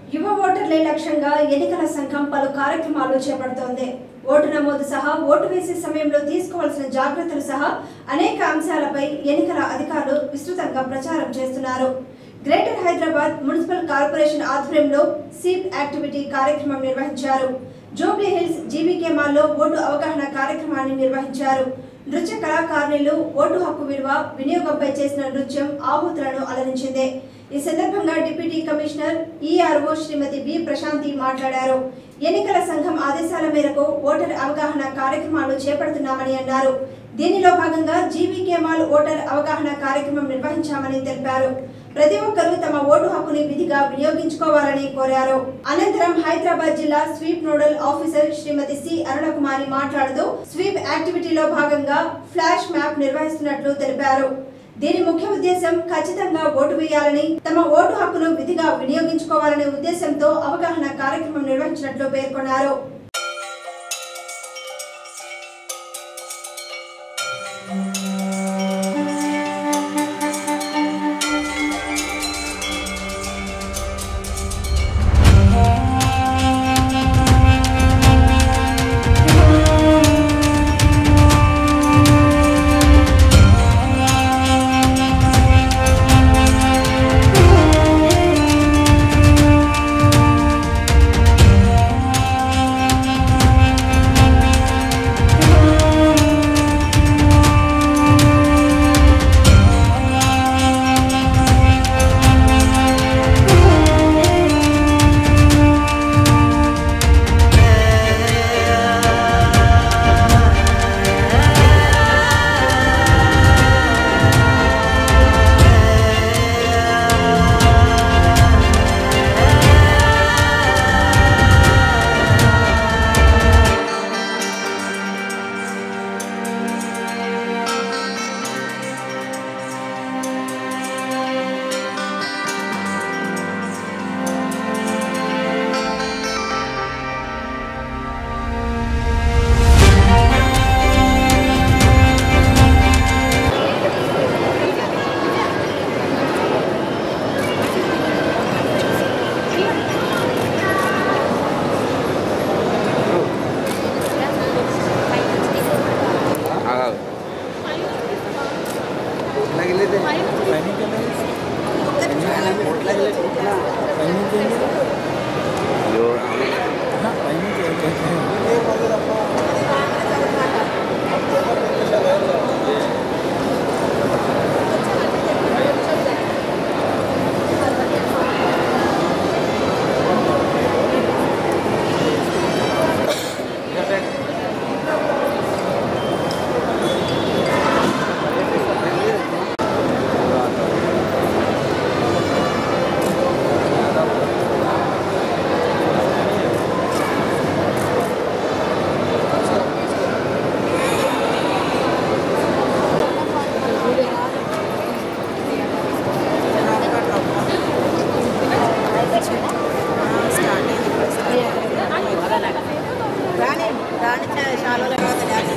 యువ ఓటర్లే లక్ష్యంగా ఎన్నికల సంఘం పలు కార్యక్రమాలు చేపడుతోంది ఓటు నమోదు సహా ఓటు వేసే సమయంలో తీసుకోవాల్సిన జాగ్రత్తలు సహా అనేక అంశాలపై ఎన్నికల అధికారులు విస్తృతంగా ప్రచారం చేస్తున్నారు గ్రేటర్ హైదరాబాద్ మున్సిపల్ కార్పొరేషన్ ఆధ్వర్యంలో సీప్ యాక్టివిటీ కార్యక్రమం నిర్వహించారు జూబ్లీ హిల్స్ జీవీకే మాల్లో ఓటు అవగాహన కార్యక్రమాన్ని నిర్వహించారు నృత్య కళాకారులు ఓటు హక్కు విలువ వినియోగంపై చేసిన నృత్యం ఆహుతులను అలరించింది ఈ సందర్భంగా deputy commissioner ERO Shrimati B Prashanti మాట్లాడారు ఎన్నికల సంఘం ఆదేశాల మేరకు ఓటర్ అవగాహన కార్యక్రమాలు చేపడుతున్నామని అన్నారు దీనిలో భాగంగా జీవీకే మాల్ ఓటర్ అవగాహన కార్యక్రమం నిర్వహించామని తెలిపారు ప్రతి ఒక్కరూ తమ ఓటు హక్కుని విధిగా వినియోగించుకోవాలని కోరారు అనంతరం హైదరాబాద్ జిల్లా SVEEP nodal officer Shrimati C Arunakumari మాట్లాడుతూ స్వీప్ యాక్టివిటీలో భాగంగా ఫ్లాష్ మ్యాప్ నిర్వహిస్తున్నట్లు తెలిపారు దీని ముఖ్య ఉద్దేశం ఖచ్చితంగా ఓటు వేయాలని తమ ఓటు హక్కును విధిగా వినియోగించుకోవాలనే ఉద్దేశంతో అవగాహన కార్యక్రమం నిర్వహించినట్లు పేర్కొన్నారు ఆగాగు అయ్యో రాణి రాణి చాలా తర్వాత డాన్స్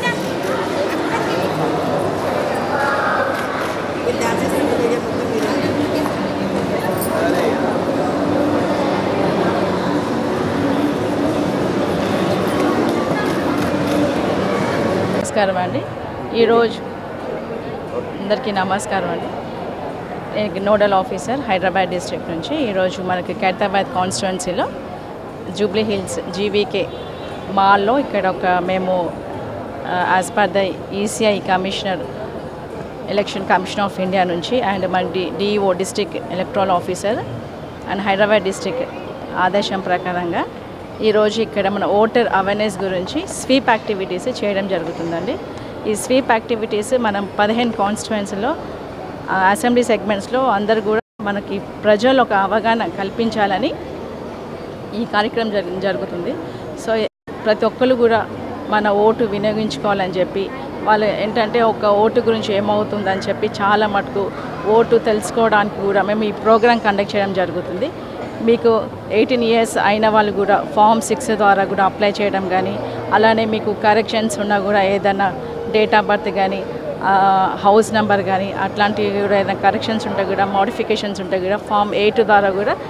మీరు డాన్స్ చేస్తుంటే వీడియో మొత్తం మీరు నమస్కారం అండి ఈరోజు అందరికీ నమస్కారం అండి నేను నోడల్ ఆఫీసర్ హైదరాబాద్ డిస్ట్రిక్ట్ నుంచి ఈరోజు మనకి ఖైరతాబాద్ కాన్స్టిట్యున్సీలో జూబ్లీ హిల్స్ జీవీకే మాల్లో ఇక్కడ ఒక మేము as per the ECI commissioner election commission of India నుంచి అండ్ మన D DEO district electoral officer and Hyderabad district ఆదేశం ప్రకారంగా ఈరోజు ఇక్కడ మన ఓటర్ అవేర్నెస్ గురించి స్వీప్ యాక్టివిటీస్ చేయడం జరుగుతుందండి ఈ స్వీప్ యాక్టివిటీస్ మనం పదిహేను కాన్స్టిట్యుయెన్సీలో అసెంబ్లీ సెగ్మెంట్స్లో అందరు కూడా మనకి ప్రజలు ఒక అవగాహన కల్పించాలని ఈ కార్యక్రమం జరుగు జరుగుతుంది సో ప్రతి ఒక్కరు కూడా మన ఓటు వినియోగించుకోవాలని చెప్పి వాళ్ళు ఏంటంటే ఒక ఓటు గురించి ఏమవుతుందని చెప్పి చాలా మటుకు ఓటు తెలుసుకోవడానికి కూడా మేము ఈ ప్రోగ్రాం కండక్ట్ చేయడం జరుగుతుంది మీకు ఎయిటీన్ ఇయర్స్ అయిన వాళ్ళు కూడా ఫామ్ సిక్స్ ద్వారా కూడా అప్లై చేయడం కానీ అలానే మీకు కరెక్షన్స్ ఉన్నా కూడా ఏదైనా డేట్ ఆఫ్ బర్త్ కానీ హౌస్ నెంబర్ కానీ అట్లాంటివి కూడా ఏదైనా కరెక్షన్స్ ఉంటే కూడా మోడిఫికేషన్స్ ఉంటే కూడా ఫామ్ ఎయిట్ ద్వారా కూడా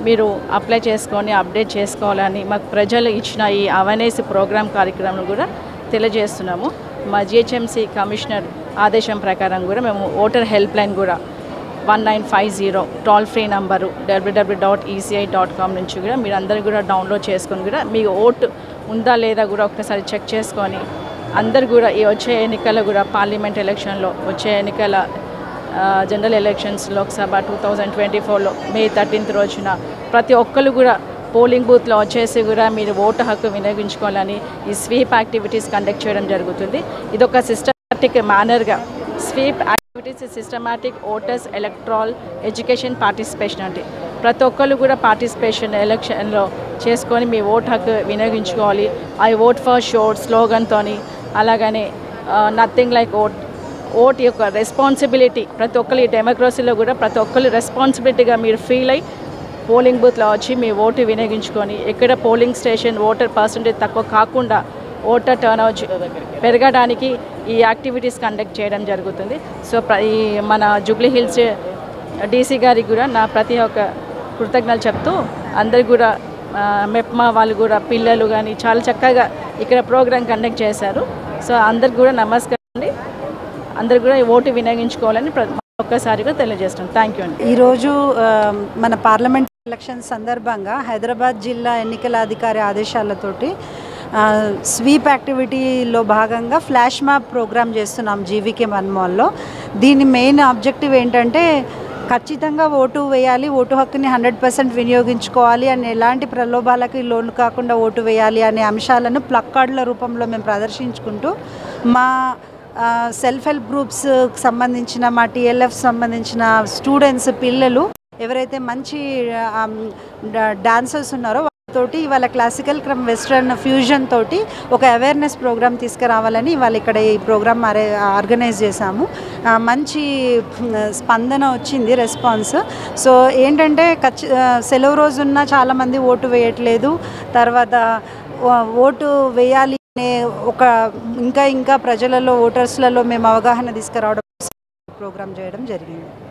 మీరు అప్లై చేసుకొని అప్డేట్ చేసుకోవాలని మాకు ప్రజలు ఇచ్చిన ఈ అవేర్నెస్ ప్రోగ్రామ్ కార్యక్రమం కూడా తెలియజేస్తున్నాము మా జిహెచ్ఎంసీ కమిషనర్ ఆదేశం ప్రకారం కూడా మేము ఓటర్ హెల్ప్ లైన్ కూడా one nine five zero toll free number WWW dot ECI dot com నుంచి కూడా మీరు అందరూ కూడా డౌన్లోడ్ చేసుకొని కూడా మీ ఓటు ఉందా లేదా కూడా ఒకసారి చెక్ చేసుకొని అందరు కూడా ఈ వచ్చే ఎన్నికల్లో కూడా పార్లమెంట్ ఎలక్షన్లో వచ్చే ఎన్నికల ఆ, general elections Lok Sabha two thousand twenty ఫోర్లో మే థర్టీన్త్ రోజున ప్రతి ఒక్కరు కూడా పోలింగ్ బూత్లో వచ్చేసి కూడా మీరు ఓటు హక్కు వినియోగించుకోవాలని ఈ స్వీప్ యాక్టివిటీస్ కండక్ట్ చేయడం జరుగుతుంది ఇది ఒక సిస్టమాటిక్ మేనర్గా SVEEP activities systematic voters electoral education participation అంటే ప్రతి ఒక్కరు కూడా పార్టిసిపేషన్ ఎలక్షన్లో చేసుకొని మీ ఓటు హక్కు వినియోగించుకోవాలి ఐ ఓట్ ఫర్ షోర్ స్లోగన్తోని అలాగనే నథింగ్ లైక్ ఓట్ ఓట్ యొక్క రెస్పాన్సిబిలిటీ ప్రతి ఒక్కరు ఈ డెమోక్రసీలో కూడా ప్రతి ఒక్కరు రెస్పాన్సిబిలిటీగా మీరు ఫీల్ అయ్యి పోలింగ్ బూత్లో వచ్చి మీ ఓటు వినియోగించుకొని ఎక్కడ పోలింగ్ స్టేషన్ ఓటర్ పర్సంటేజ్ తక్కువ కాకుండా ఓటర్ టర్న్ అవుట్ పెరగడానికి ఈ యాక్టివిటీస్ కండక్ట్ చేయడం జరుగుతుంది సో ప్ర- ఈ మన జూబ్లీ హిల్స్ డీసీ గారికి కూడా నా ప్రతి ఒక్క కృతజ్ఞతలు చెప్తూ అందరు కూడా ఆ, మెప్మా వాళ్ళు కూడా పిల్లలు కానీ చాలా చక్కగా ఇక్కడ ప్రోగ్రామ్ కండక్ట్ చేశారు సో అందరికి కూడా నమస్కారం అండి అందరు కూడా ఈ ఓటు వినియోగించుకోవాలని ప్ర- ఒక్కసారిగా తెలియజేస్తాం థ్యాంక్ యూ అండి ఈరోజు ఆ, మన పార్లమెంట్ ఎలక్షన్ సందర్భంగా హైదరాబాద్ జిల్లా ఎన్నికల అధికారి ఆదేశాలతోటి ఆ, స్వీప్ యాక్టివిటీలో భాగంగా ఫ్లాష్ మ్యాప్ ప్రోగ్రామ్ చేస్తున్నాం జీవీకే మన్మాల్లో దీని మెయిన్ ఆబ్జెక్టివ్ ఏంటంటే ఖచ్చితంగా ఓటు వేయాలి ఓటు హక్కుని హండ్రెడ్ పర్సెంట్ వినియోగించుకోవాలి అని ఎలాంటి ప్రలోభాలకి లోను కాకుండా ఓటు వేయాలి అనే అంశాలను ప్లక్ కార్డుల రూపంలో మేము ప్రదర్శించుకుంటూ మా ఆ, సెల్ఫ్ హెల్ప్ గ్రూప్స్ సంబంధించిన మా టీఎల్ఎఫ్ సంబంధించిన స్టూడెంట్స్ పిల్లలు ఎవరైతే మంచి ఆమ్, డా- డాన్సర్స్ ఉన్నారో తోటి ఇవాళ క్లాసికల్ క్రమ్ వెస్ట్రన్ ఫ్యూజన్ తోటి ఒక అవేర్నెస్ ప్రోగ్రామ్ తీసుకురావాలని ఇవాళ ఇక్కడ ఈ ప్రోగ్రామ్ అరే ఆర్గనైజ్ చేశాము ఆ, మంచి మ్, స్పందన వచ్చింది రెస్పాన్స్ సో ఏంటంటే ఖచ్చి ఆ, సెలవు రోజున్న చాలామంది ఓటు వేయట్లేదు తర్వాత ఓ- ఓటు వేయాలి అనే ఒక ఇంకా ఇంకా ప్రజలలో ఓటర్స్లలో మేము అవగాహన తీసుకురావడం ప్రోగ్రామ్ చేయడం జరిగింది